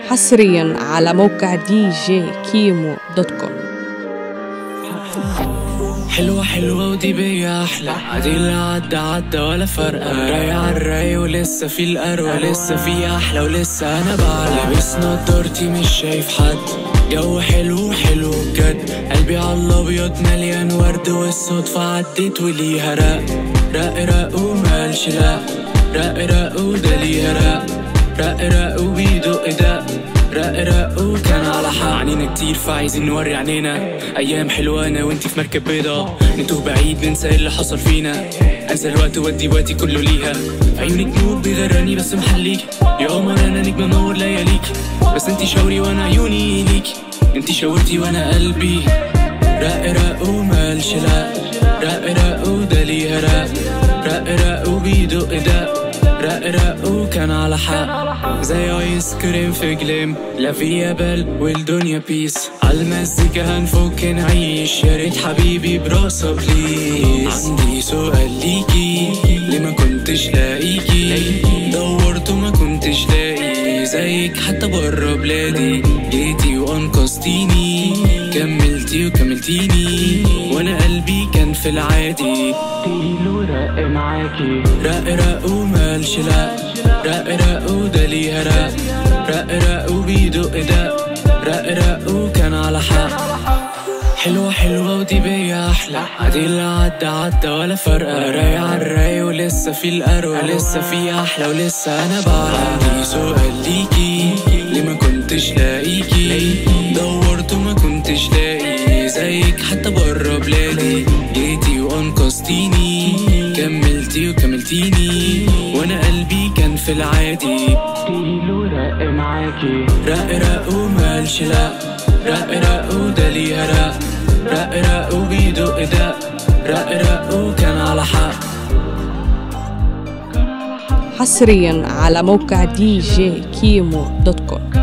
حصريا على موقع دي جي كيمو دوت كوم حلوة حلوة ودي بيا أحلى عادي اللي عدى عدى ولا فرقة راي عالراي ولسه في القروة لسه في أحلى ولسه أنا بعلى لابس نضارتي مش شايف حد جو حلو حلو بجد قلبي على الأبيض مليان ورد والصدفة عدت وليها رق رق رق ومالش لا رق رق وده ليها رق رق رق وبيدق دق رق رق وكان على حق عنينا كتير فعايزين نوري عنينا ايام حلوه انا وانتي في مركب بيضا نتوه بعيد ننسى اللي حصل فينا انسى الوقت ودي وقتي كله ليها عيونك نور بيغراني بس محليك يا قمر انا نجم منور لياليك بس انتي شاوري وانا عيوني ليك انتي شاورتي وانا قلبي رق رق ومالش لا رق رق وده ليها رق رق رق وبيدق دق رق رق وكان على حق زي ايس كريم في جليم لا فيا بال والدنيا بيس عالمزيكا هنفك نعيش يا ريت حبيبي براسه بليز عندي سؤال ليكي ليه ما كنتش لاقيكي دورت وما كنتش لاقي زيك حتى برا بلادي جيتي وانقذتيني كملتي وكملتيني وانا قلبي كان في العادي تقيل ورق معاكي رق رق ومالش لا رق رق وده ليها رق رق رق وبيدق دق رق رق وكان على حق حلوة حلوة ودي بيا أحلى عادي اللي عدى عدى ولا فرقة راي عالراي ولسه في القروة لسه في أحلى ولسه أنا بعرف عندي سؤال ليكي ليه ما كنتش لاقيكي دورت وما كنتش لاقي زيك حتى برا بلادي جيتي وأنقذتيني كملتي وكملتيني وأنا قلبي كان في العادي تقيل ورق معاكي رق رق ومالش لا رق رق وده ليها رق رق رق وبيدق دق رق رق وكان على حق حصريا على موقع دي جي كيمو دوت كوم